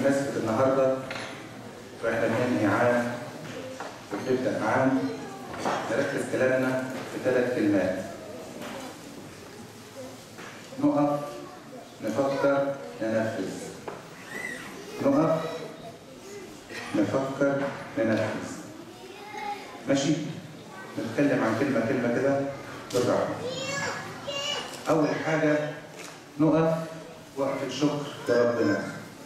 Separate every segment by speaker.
Speaker 1: بمناسبة النهاردة وإحنا بننهي عام وبنبدأ عام نركز كلامنا في ثلاث كلمات نقف نفكر ننفذ نقف نفكر ننفذ ماشي نتكلم عن كلمة كلمة كده بالراحة أول حاجة نقف وقفة شكر لربنا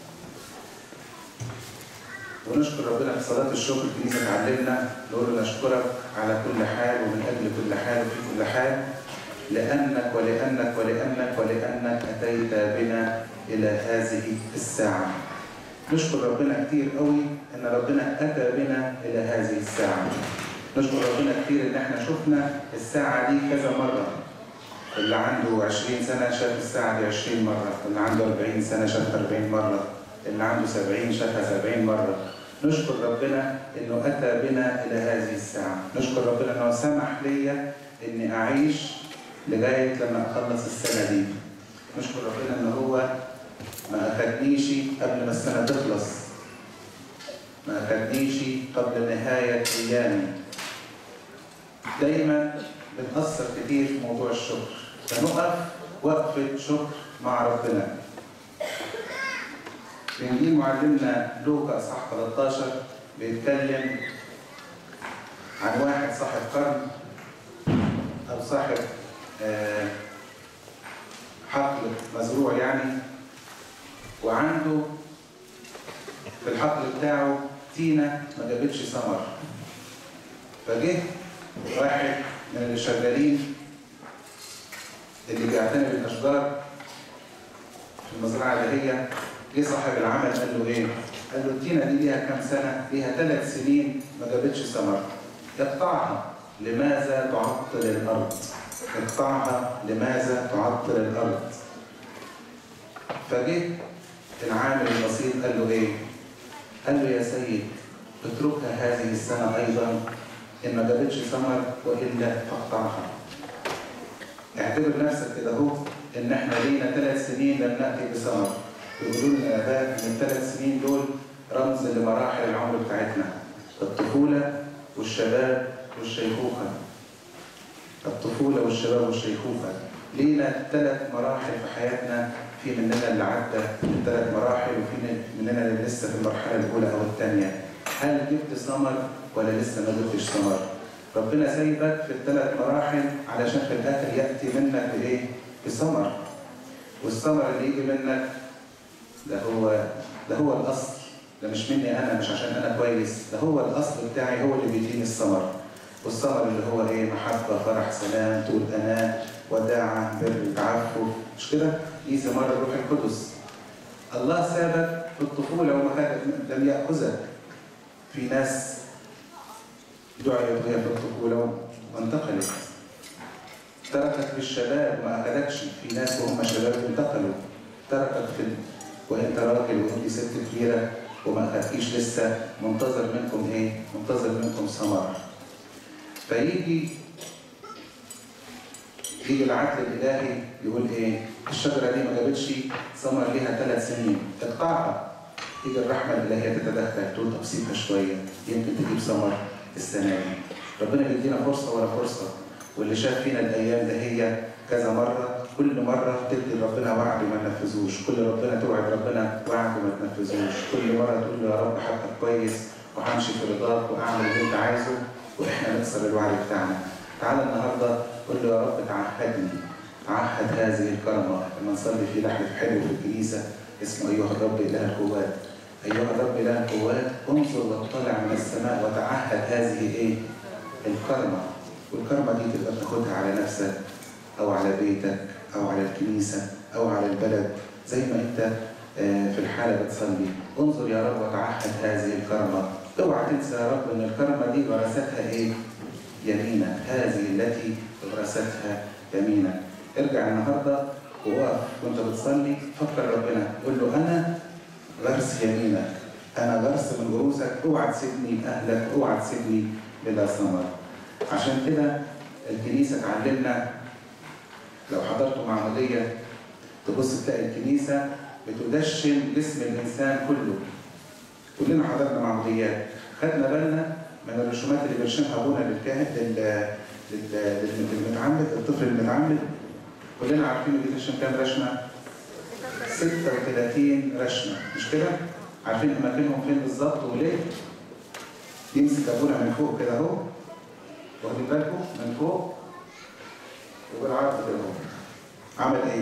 Speaker 1: ونشكر ربنا في صلاة الشكر الكنيسة تعلمنا نقول له نشكرك على كل حال ومن أجل كل حال وفي كل حال لأنك ولأنك ولأنك ولأنك أتيت بنا إلى هذه الساعة نشكر ربنا كتير قوي إن ربنا أتى بنا إلى هذه الساعة نشكر ربنا كتير إن إحنا شفنا الساعة دي كذا مرة اللي عنده 20 سنة شاف الساعة دي 20 مرة اللي عنده 40 سنة شافها 40 مرة اللي عنده 70 شافها 70 مرة نشكر ربنا انه اتى بنا الى هذه الساعه نشكر ربنا انه سمح ليا اني اعيش لغايه لما اخلص السنه دي نشكر ربنا ان هو ما اخدنيش قبل ما السنه تخلص ما اخدنيش قبل نهايه ايامي دايما بنأثر كتير في موضوع الشكر فنقف وقفه شكر مع ربنا في انجيل معلمنا لوقا اصحاح 13 بيتكلم عن واحد صاحب قرن او صاحب آه حقل مزروع يعني وعنده في الحقل بتاعه تينه ما جابتش ثمر فجه واحد من اللي شغالين اللي بيعتني بالاشجار في المزرعه اللي هي جه صاحب العمل قال له ايه؟ قال له التينه دي ليها كام سنه؟ ليها ثلاث سنين ما جابتش ثمر. اقطعها لماذا تعطل الارض؟ اقطعها لماذا تعطل الارض؟ فجه العامل البسيط قال له ايه؟ قال له يا سيد اتركها هذه السنه ايضا ان ما جابتش ثمر والا فاقطعها. اعتبر نفسك كده اهو ان احنا لينا ثلاث سنين لم ناتي بثمر. يقولون الآباء إن الثلاث سنين دول رمز لمراحل العمر بتاعتنا الطفولة والشباب والشيخوخة الطفولة والشباب والشيخوخة لينا ثلاث مراحل في حياتنا في مننا اللي عدى الثلاث مراحل وفي مننا اللي لسه في المرحلة الأولى أو الثانية هل جبت ثمر ولا لسه ما جبتش ثمر؟ ربنا سايبك في الثلاث مراحل علشان في الآخر يأتي منك بإيه؟ بثمر والثمر اللي يجي منك ده هو ده هو الاصل ده مش مني انا مش عشان انا كويس ده هو الاصل بتاعي هو اللي بيديني الثمر والثمر اللي هو ايه محبه فرح سلام طول انا وداعه بر تعفف مش كده دي ثمار الروح القدس الله سابك في الطفوله وما لم ياخذك في ناس دعيت وهي في الطفوله وانتقلت تركك في الشباب ما اخذكش في ناس وهم شباب انتقلوا تركك في وانت راجل وانت ست كبيره وما اخدتيش لسه منتظر منكم ايه؟ منتظر منكم ثمر. فيجي يجي العدل الالهي يقول ايه؟ الشجره دي ما جابتش ثمر ليها ثلاث سنين، اقطعها. تيجي الرحمه الالهيه تتدخل تقول طب سيبها شويه يمكن تجيب ثمر السنه دي. ربنا بيدينا فرصه ورا فرصه واللي شاف فينا الايام ده هي كذا مره كل مرة تدي ربنا وعد وما تنفذوش، كل ربنا توعد ربنا وعد وما تنفذوش، كل مرة تقول له يا رب حقك كويس وهمشي في رضاك واعمل اللي انت عايزه واحنا نكسر الوعد بتاعنا. تعالى النهارده قول له يا رب تعهدني تعهد هذه الكرمة لما نصلي في لحن حلو في الكنيسة اسمه أيها الرب إله القوات. أيها الرب إله القوات انظر واطلع من السماء وتعهد هذه إيه؟ الكرمة. والكرمة دي تبقى تاخدها على نفسك أو على بيتك أو على الكنيسة أو على البلد زي ما أنت في الحالة بتصلي انظر يا رب وتعهد هذه الكرمة اوعى تنسى يا رب ان الكرمة دي غرستها ايه؟ يمينك هذه التي غرستها يمينك ارجع النهارده ووقف وانت بتصلي فكر ربنا قول له انا غرس يمينك انا غرس من غروسك اوعى تسيبني اهلك اوعى تسيبني بلا ثمر عشان كده الكنيسه تعلمنا لو حضرتوا معموديه تبص تلاقي الكنيسه بتدشن جسم الانسان كله كلنا حضرنا معموديات خدنا بالنا من الرسومات اللي بيرسمها ابونا للكاهن لل- لل- للمتعمد الطفل المتعمد كلنا عارفين انه بيرسم كام رسمه 36 رسمه مش كده؟ عارفين اماكنهم فين بالظبط وليه؟ يمسك ابونا من فوق كده اهو واخدين بالكم من فوق وبالعرض كده اهو عمل ايه؟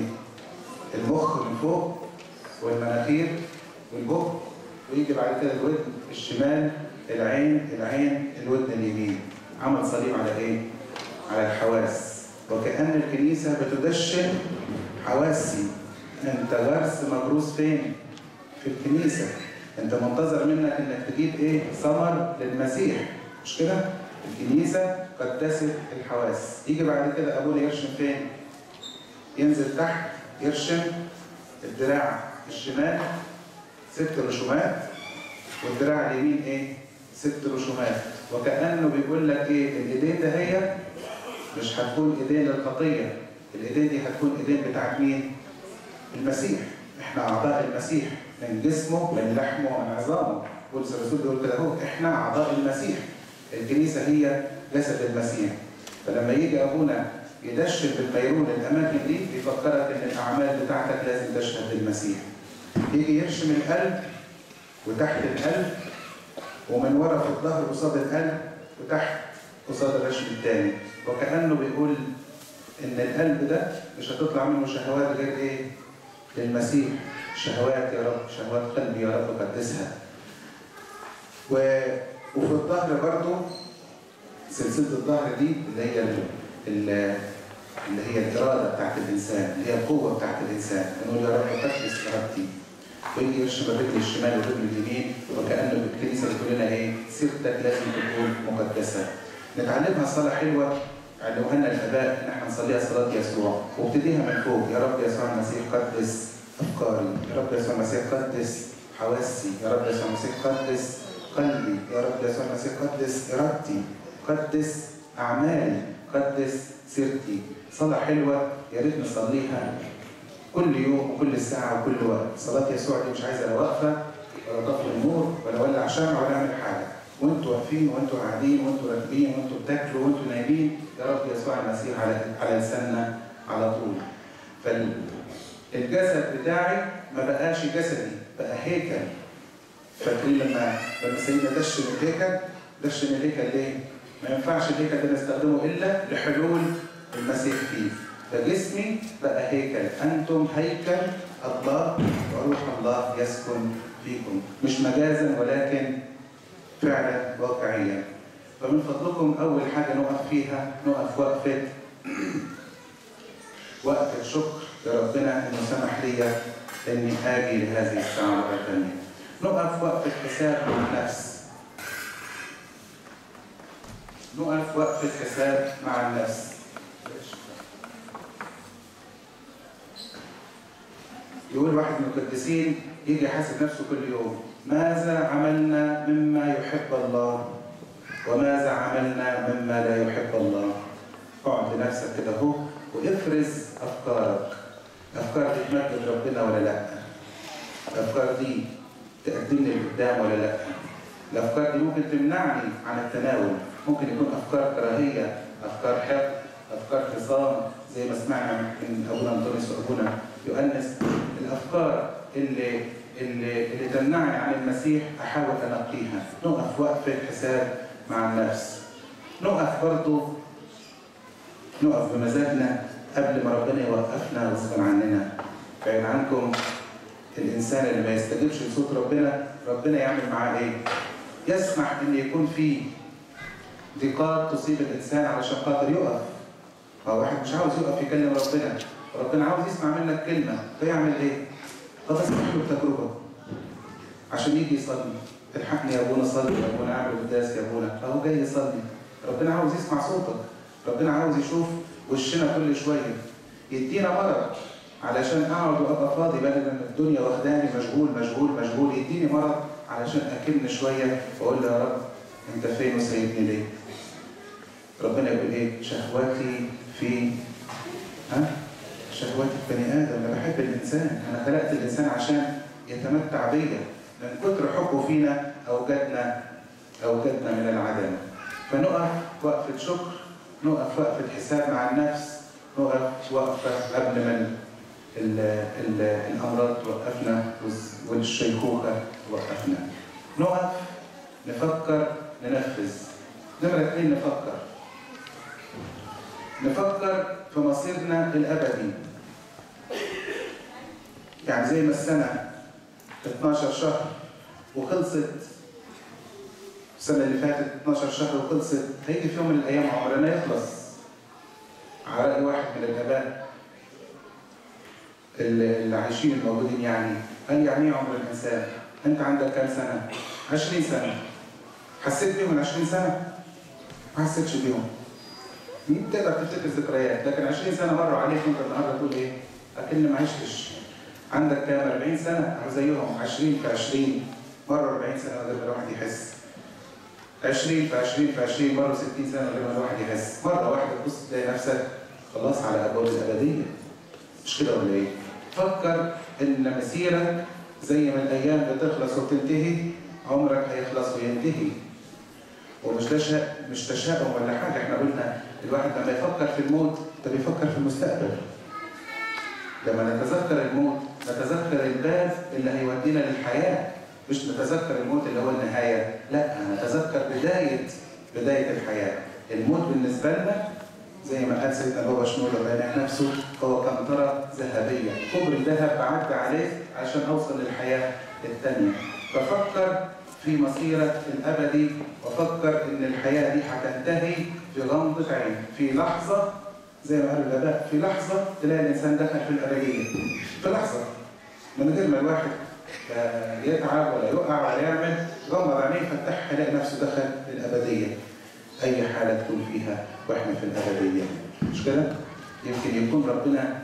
Speaker 1: المخ من فوق والمناخير والبق ويجي بعد كده الودن الشمال العين العين الودن اليمين عمل صليب على ايه؟ على الحواس وكأن الكنيسة بتدشن حواسي انت غرس مغروس فين؟ في الكنيسة انت منتظر منك انك تجيب ايه؟ ثمر للمسيح مش كده؟ الكنيسة قدست الحواس يجي بعد كده ابونا يرشم فين؟ ينزل تحت يرشم الدراع الشمال ست رسومات والدراع اليمين ايه؟ ست رسومات وكأنه بيقول لك ايه الايدين ده هي مش هتكون ايدين للخطية الايدين دي هتكون ايدين بتاعت مين؟ المسيح احنا اعضاء المسيح من جسمه من لحمه ومن عظامه بولس الرسول بيقول كده اهو احنا اعضاء المسيح الكنيسة هي جسد المسيح فلما يجي ابونا يدشن بالبيرون الاماكن دي بيفكرك ان الاعمال بتاعتك لازم تشهد للمسيح يجي يرشم القلب وتحت القلب ومن ورا في الظهر قصاد القلب وتحت قصاد الرشم الثاني وكانه بيقول ان القلب ده مش هتطلع منه شهوات غير ايه؟ للمسيح شهوات يا رب شهوات قلبي يا رب قدسها و... وفي الظهر برضو سلسله الظهر دي اللي هي ال... ال... اللي هي الاراده بتاعت الانسان اللي هي القوه بتاعت الانسان نقول يا رب قدس ارادتي ويجي يرشم الرجل الشمال والرجل اليمين وكانه الكنيسه بتقول لنا ايه سيرتك لازم تكون مقدسه نتعلمها صلاه حلوه علموها لنا الاباء ان احنا نصليها صلاه يسوع وابتديها من فوق يا رب يسوع المسيح قدس افكاري يا رب يسوع المسيح قدس حواسي يا رب يسوع المسيح قدس قلبي يا رب يسوع المسيح قدس ارادتي قدس اعمالي قدس سيرتي صلاه حلوه يا ريت نصليها كل يوم وكل ساعه وكل وقت صلاه يسوع دي مش عايزه لا وقفه ولا طفي النور ولا ولع شمع ولا اعمل حاجه وانتوا واقفين وانتوا قاعدين وانتوا راكبين وانتوا بتاكلوا وانتوا نايمين يا رب يسوع المسيح على على لساننا على طول. فالجسد بتاعي ما بقاش جسدي بقى هيكل. فاكرين لما لما سيدنا دشن الهيكل دشن الهيكل ليه؟ ما ينفعش الهيكل ده نستخدمه الا لحلول المسيح فيه. فجسمي بقى هيكل، انتم هيكل الله وروح الله يسكن فيكم، مش مجازا ولكن فعلا واقعيا فمن فضلكم أول حاجة نقف فيها نقف وقفة وقفة شكر لربنا إنه سمح لي إني آجي لهذه الساعة مرة ثانية نقف وقفة حساب مع النفس نقف وقفة حساب مع النفس يقول واحد من القديسين يجي يحاسب نفسه كل يوم ماذا عملنا مما يحب الله وماذا عملنا مما لا يحب الله اقعد لنفسك كده اهو وافرز افكارك الافكار دي تمجد ربنا ولا لا الافكار دي تقدمني لقدام ولا لا الافكار دي ممكن تمنعني عن التناول ممكن يكون افكار كراهيه افكار حقد افكار خصام زي ما سمعنا من ابونا انطونيوس وابونا يؤنس الافكار اللي اللي, اللي تمنعني عن المسيح احاول انقيها نقف وقفه حساب مع النفس نقف برضه نقف بمزاجنا قبل ما ربنا يوقفنا غصبا عننا بعيد عنكم الانسان اللي ما يستجيبش لصوت ربنا ربنا يعمل معاه ايه؟ يسمح ان يكون في ضيقات تصيب الانسان علشان خاطر يقف هو واحد مش عاوز يقف يكلم ربنا ربنا عاوز يسمع منك كلمه فيعمل ايه؟ طب اسمح له بتجربه عشان يجي يصلي الحقني يا ابونا صلي يا ابونا اعمل قداس يا ابونا اهو جاي يصلي ربنا عاوز يسمع صوتك ربنا عاوز يشوف وشنا كل شويه يدينا مرض علشان اقعد وابقى فاضي بدل ما الدنيا واخداني مشغول مشغول مشغول يديني مرض علشان اكن شويه واقول له يا رب انت فين وسايبني ليه؟ ربنا يقول ايه؟ شهوتي في ها؟ شهوات البني ادم انا بحب الانسان انا خلقت الانسان عشان يتمتع بيا من كتر حبه فينا اوجدنا اوجدنا من العدم فنقف وقفه شكر نقف وقفه حساب مع النفس نقف وقفه قبل ما ال ال الامراض توقفنا والشيخوخه توقفنا نقف نفكر ننفذ نمرة اثنين نفكر نفكر في مصيرنا الابدي يعني زي ما السنه 12 شهر وخلصت السنه اللي فاتت 12 شهر وخلصت هيجي في يوم من الايام عمرنا يخلص على راي واحد من الاباء اللي عايشين الموجودين يعني قال يعني ايه عمر الانسان؟ انت عندك كام سنه؟ 20 سنه حسيت بيهم ال 20 سنه؟ ما حسيتش بيهم تقدر تفتكر ذكريات لكن 20 سنه مروا عليك وانت النهارده تقول ايه؟ اكن ما عشتش عندك كام 40 سنه او زيهم 20 في 20 مروا 40 سنه من غير ما الواحد يحس 20 في 20 في 20 مروا 60 سنه من غير ما الواحد يحس مره واحده تبص تلاقي نفسك خلاص على ابواب الابديه مش كده ولا ايه؟ فكر ان مسيرك زي ما الايام بتخلص وبتنتهي عمرك هيخلص وينتهي ومش تشاء مش تشاؤم ولا حاجه احنا قلنا الواحد لما يفكر في الموت ده بيفكر في المستقبل لما نتذكر الموت نتذكر الباب اللي هيودينا للحياه مش نتذكر الموت اللي هو النهايه لا نتذكر بدايه بدايه الحياه الموت بالنسبه لنا زي ما قال سيدنا بابا شنو الله ينعم نفسه هو قنطرة ذهبية كبر الذهب بعد عليه عشان أوصل للحياة الثانية ففكر في مصيرك الأبدي وفكر إن الحياة دي هتنتهي في غمضة عين في لحظة زي ما قال الآباء في لحظة تلاقي الإنسان دخل في الأبدية في لحظة من غير ما الواحد يتعب ولا يقع ولا يعمل غمض عينيه فتح يلاقي نفسه دخل الأبدية أي حالة تكون فيها وإحنا في الأبدية مش كده؟ يمكن يكون ربنا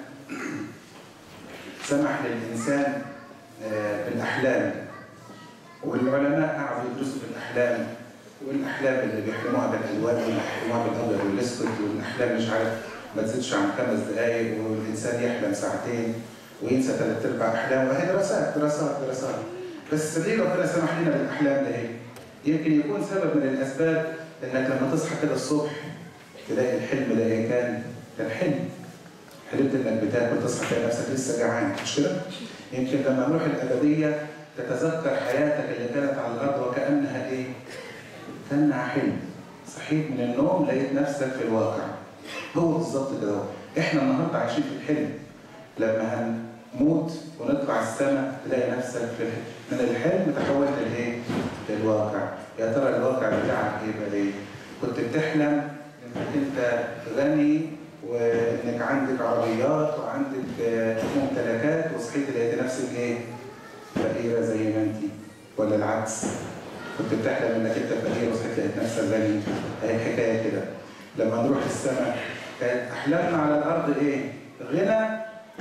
Speaker 1: سمح للإنسان بالأحلام والعلماء قعدوا يدرسوا في الأحلام والأحلام اللي بيحلموها بالألوان واللي بيحلموها بالأبيض والأسود والأحلام مش عارف ما تزيدش عن خمس دقايق والإنسان يحلم ساعتين وينسى ثلاث أرباع أحلام وهي دراسات دراسات دراسات بس ليه ربنا سمح لنا بالأحلام ده هي؟ يمكن يكون سبب من الأسباب انك لما تصحى كده الصبح تلاقي الحلم ده ايه كان كان حلم حلمت انك بتاكل تصحى تلاقي نفسك لسه جعان مش كده؟ يمكن لما نروح الابديه تتذكر حياتك اللي كانت على الارض وكانها ايه؟ كانها حلم صحيت من النوم لقيت نفسك في الواقع هو بالظبط كده هو احنا النهارده عايشين في الحلم لما هنموت ونطلع السماء تلاقي نفسك في الحلم من الحلم تحولت لايه؟ للواقع يا ترى الواقع بتاعك ايه بقى ايه؟ كنت بتحلم انك انت غني وانك عندك عربيات وعندك ممتلكات وصحيت لقيت نفسك ايه؟ فقيره زي ما انت ولا العكس كنت بتحلم انك انت فقير وصحيت لقيت نفسك غني هي الحكايه كده لما نروح السماء كانت احلامنا على الارض ايه؟ غنى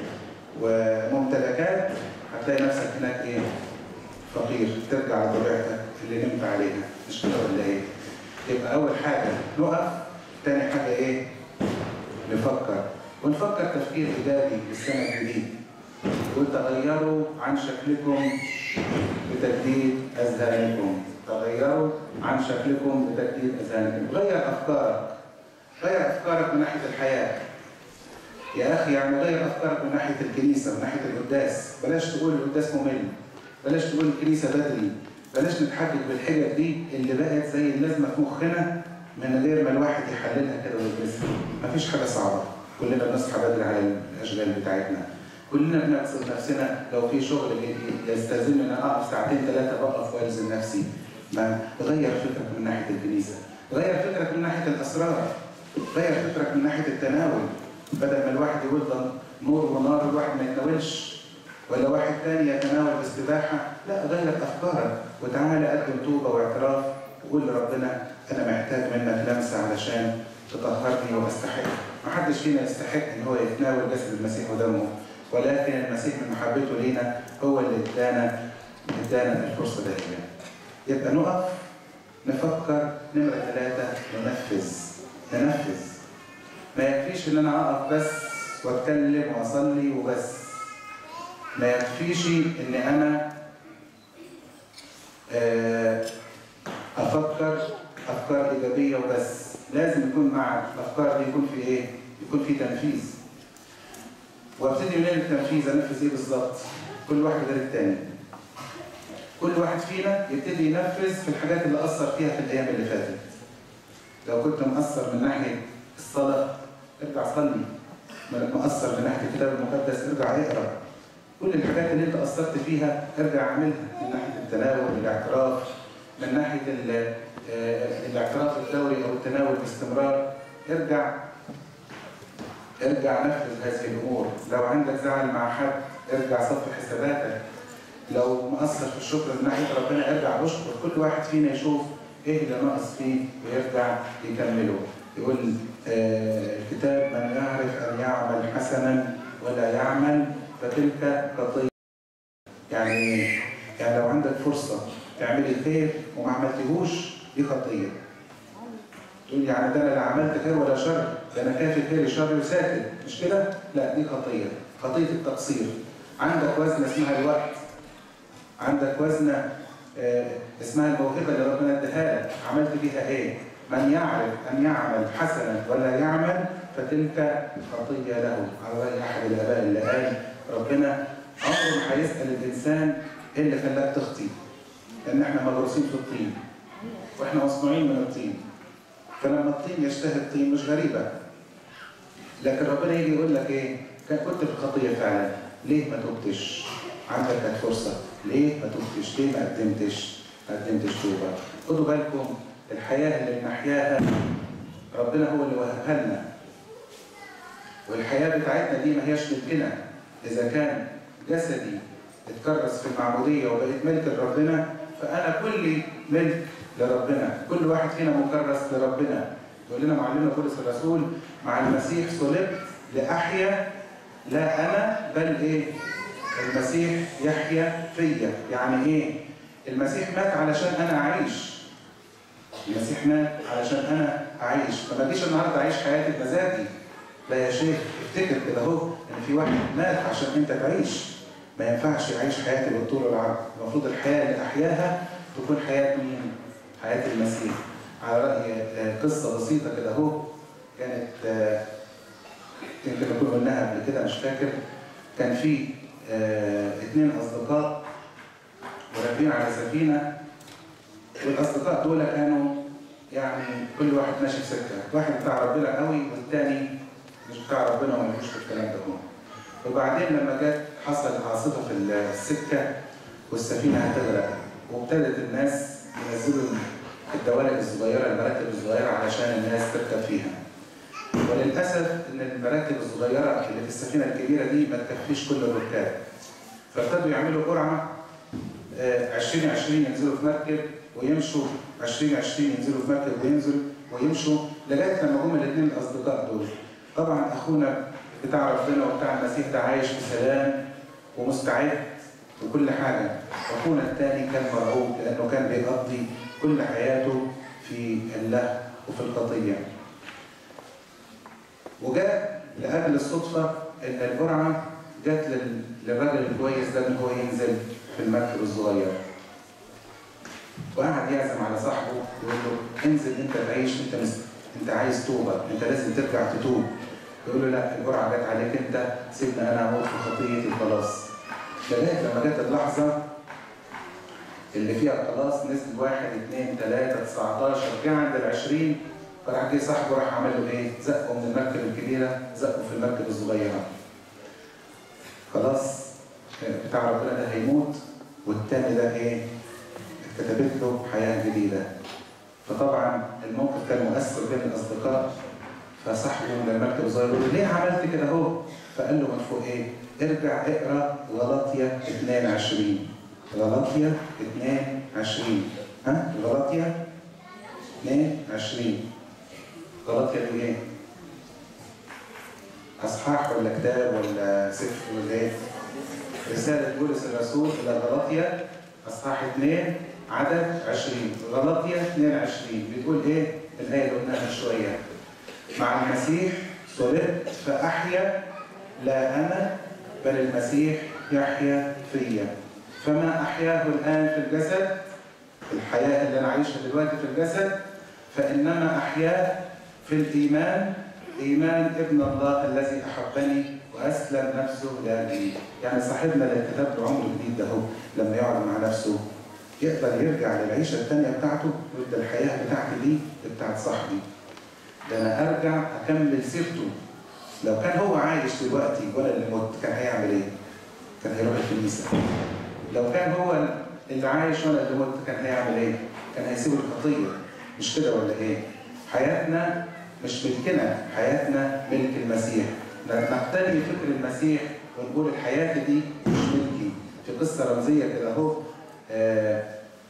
Speaker 1: وممتلكات هتلاقي نفسك هناك ايه؟ فقير ترجع لطبيعتك اللي نمت عليها مش كده ولا ايه؟ يبقى أول حاجة نقف تاني حاجة إيه؟ نفكر ونفكر تفكير إيجابي للسنة الجديدة وتغيروا عن شكلكم بتجديد أذهانكم تغيروا عن شكلكم بتجديد أذهانكم غير أفكارك غير أفكارك من ناحية الحياة يا أخي يعني غير أفكارك من ناحية الكنيسة من ناحية القداس بلاش تقول القداس ممل بلاش تقول الكنيسة بدري بلاش نتحجج بالحجج دي اللي بقت زي اللازمه في مخنا من غير ما الواحد يحللها كده ويدرسها. مفيش حاجه صعبه، كلنا بنصحى بدري على الاشغال بتاعتنا. كلنا بنغصب نفسنا لو في شغل يستلزم ان انا اقف ساعتين ثلاثه بقف والزم نفسي. ما غير فكرك من ناحيه الكنيسه، غير فكرك من ناحيه الاسرار، غير فكرك من ناحيه التناول. بدل ما الواحد يقول نور ونار الواحد ما يتناولش ولا واحد تاني يتناول باستباحه، لا غير افكارك وتعالى قدم توبه واعتراف وقول لربنا انا محتاج منك لمسه علشان تطهرني واستحق. ما حدش فينا يستحق ان هو يتناول جسد المسيح ودمه ولكن المسيح من محبته لينا هو اللي ادانا ادانا الفرصه دي. يبقى نقف نفكر نمره ثلاثه ننفذ ننفذ ما يكفيش ان انا اقف بس واتكلم واصلي وبس ما يكفيش ان انا آه، افكر افكار ايجابيه وبس لازم يكون مع الافكار دي يكون في ايه يكون في تنفيذ وابتدي منين التنفيذ انفذ ايه بالظبط كل واحد غير التاني كل واحد فينا يبتدي ينفذ في الحاجات اللي اثر فيها في الايام اللي فاتت لو كنت مقصر من ناحيه الصلاه ارجع صلي مقصر من ناحيه الكتاب المقدس ارجع اقرا كل الحاجات اللي انت قصرت فيها ارجع اعملها من ناحيه التناول الاعتراف من ناحيه ال- آه، الاعتراف الدوري او التناول باستمرار ارجع ارجع نفذ هذه الامور لو عندك زعل مع حد ارجع صف حساباتك لو مقصر في الشكر من ناحيه ربنا ارجع اشكر كل واحد فينا يشوف ايه اللي ناقص فيه ويرجع يكمله يقول آه الكتاب من يعرف ان يعمل حسنا ولا يعمل فتلك خطيه يعني يعني لو عندك فرصه تعملي خير وما عملتهوش دي خطيه تقول يعني ده انا لا عملت خير ولا شر ده انا كافي خير شر وساكت مش كده؟ لا دي خطيه خطيه التقصير عندك وزنه اسمها الوقت عندك وزنه آه، اسمها الموهبه اللي ربنا اداها لك عملت بيها ايه؟ من يعرف ان يعمل حسنا ولا يعمل فتلك خطيه له على راي احد الاباء اللي قال ربنا عمره ما هيسال الانسان ايه اللي خلاك تخطي؟ لان احنا مغروسين في الطين واحنا مصنوعين من الطين فلما الطين يشتهي الطين مش غريبه لكن ربنا يجي يقول لك ايه؟ كان كنت في الخطيه فعلا ليه ما تبتش؟ عندك كانت فرصه ليه ما تبتش؟ ليه ما قدمتش؟ ما قدمتش توبه خدوا بالكم الحياه اللي بنحياها ربنا هو اللي وهبها لنا والحياه بتاعتنا دي ما هياش ملكنا اذا كان جسدي اتكرس في المعموديه وبقيت ملك لربنا فانا كلي ملك لربنا كل واحد فينا مكرس لربنا يقول لنا معلمنا بولس الرسول مع المسيح صلبت لاحيا لا انا بل ايه المسيح يحيا فيا يعني ايه المسيح مات علشان انا اعيش المسيح مات علشان انا اعيش فما اجيش النهارده اعيش حياتي بمزاجي لا يا شيخ افتكر كده اهو ان في واحد مات عشان انت تعيش ما ينفعش يعيش حياتي بالطول والعرض المفروض الحياه اللي احياها تكون حياه مين؟ حياه المسيح على راي آه، قصه بسيطه كده اهو كانت آه، يمكن نكون قلناها قبل كده مش فاكر كان في آه، اتنين اصدقاء وراكبين على سفينه والاصدقاء دول كانوا يعني كل واحد ماشي في سكه واحد بتاع ربنا قوي والتاني مش بتاع ربنا وملوش في الكلام ده كله وبعدين لما جت حصلت عاصفه في السكه والسفينه هتغرق وابتدت الناس ينزلوا الدوالق الصغيره المراكب الصغيره علشان الناس تركب فيها وللاسف ان المراكب الصغيره اللي في السفينه الكبيره دي ما تكفيش كل الركاب فابتدوا يعملوا قرعه آه، 2020 ينزلوا في مركب ويمشوا 2020 ينزلوا في مركب وينزلوا ويمشوا لغايه لما جم الاثنين الاصدقاء دول طبعا اخونا بتاع ربنا وبتاع المسيح ده عايش في سلام ومستعد وكل حاجه اخونا الثاني كان مرعوب لانه كان بيقضي كل حياته في اللهو وفي الخطيه وجاء لاجل الصدفه ان القرعه جت لل- للراجل الكويس ده ان هو ينزل في المركب الصغير وقعد يعزم على صاحبه يقول له انزل انت تعيش انت مس... انت عايز توبه انت لازم ترجع تتوب يقول له لا الجرعه جت عليك انت سيبني انا اموت في خطيتي خلاص لغايه لما جت اللحظه اللي فيها خلاص نزل واحد اثنين ثلاثة 19 جه عند ال 20 فراح جه صاحبه راح عمل له ايه؟ زقه من المركب الكبيرة زقه في المركب الصغيرة. خلاص بتاع ربنا ده هيموت والتاني ده ايه؟ اتكتبت له حياة جديدة. فطبعا الموقف كان مؤثر بين الأصدقاء فصاحبه من المركب الصغير يقول له ليه عملت كده اهو؟ فقال له من فوق ايه؟ ارجع اقرا غلطية 22 غلطية 22 ها؟ غلطية 22 غلطية دي ايه؟ أصحاح ولا كتاب ولا سفر ولا ايه؟ رسالة بولس الرسول إلى غلطية أصحاح 2 عدد 20 غلطية 22 بتقول إيه؟ الآية اللي قلناها من شوية مع المسيح صلبت فأحيا لا أنا بل المسيح يحيا فيا فما أحياه الآن في الجسد الحياة اللي أنا عايشها دلوقتي في الجسد فإنما أحياه في الإيمان إيمان ابن الله الذي أحبني وأسلم نفسه لأجلي يعني صاحبنا اللي كتب له عمر جديد ده هو لما يقعد مع نفسه يقدر يرجع للعيشة الثانية بتاعته ويبقى الحياة بتاعتي دي بتاعت صاحبي ده أنا أرجع أكمل سيرته لو كان هو عايش دلوقتي ولا اللي مت كان هيعمل إيه؟ كان هيروح الكنيسة لو كان هو اللي عايش ولا اللي مت كان هيعمل إيه؟ كان هيسيب الخطية مش كده ولا إيه؟ حياتنا مش ملكنا حياتنا ملك المسيح نقتني فكر المسيح ونقول الحياة دي مش ملكي في قصة رمزية كده اهو آه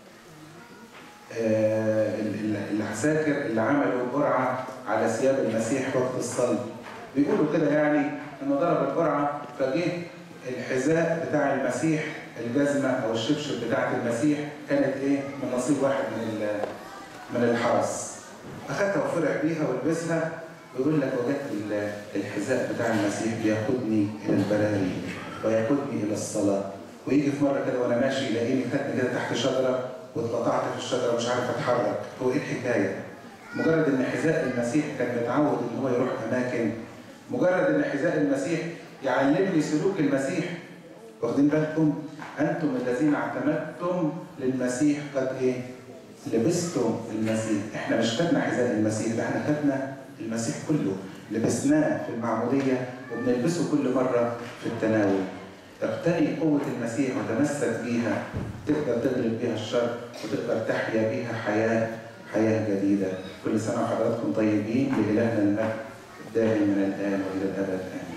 Speaker 1: آه العساكر اللي عملوا قرعة على ثياب المسيح وقت الصلب بيقولوا كده يعني انه ضرب القرعة فجه الحذاء بتاع المسيح الجزمة او الشبشب بتاعت المسيح كانت ايه من نصيب واحد من من الحرس اخدها وفرح بيها ولبسها ويقول لك وجدت الحذاء بتاع المسيح بياخدني الى البراري وياخدني الى الصلاه ويجي في مره كده وانا ماشي يلاقيني خدني كده تحت شجره واتقطعت في الشجره ومش عارف اتحرك هو ايه الحكايه؟ مجرد ان حذاء المسيح كان متعود ان هو يروح اماكن مجرد ان حذاء المسيح يعلمني سلوك المسيح واخدين بالكم انتم الذين اعتمدتم للمسيح قد ايه؟ لبستم المسيح احنا مش خدنا حذاء المسيح ده احنا خدنا المسيح كله لبسناه في المعمودية وبنلبسه كل مرة في التناول اقتني قوة المسيح وتمسك بيها تقدر تغلب بيها الشر وتقدر تحيا بيها حياة حياة جديدة كل سنة وحضراتكم طيبين لإلهنا المجد دائما من الآن وإلى الأبد آمين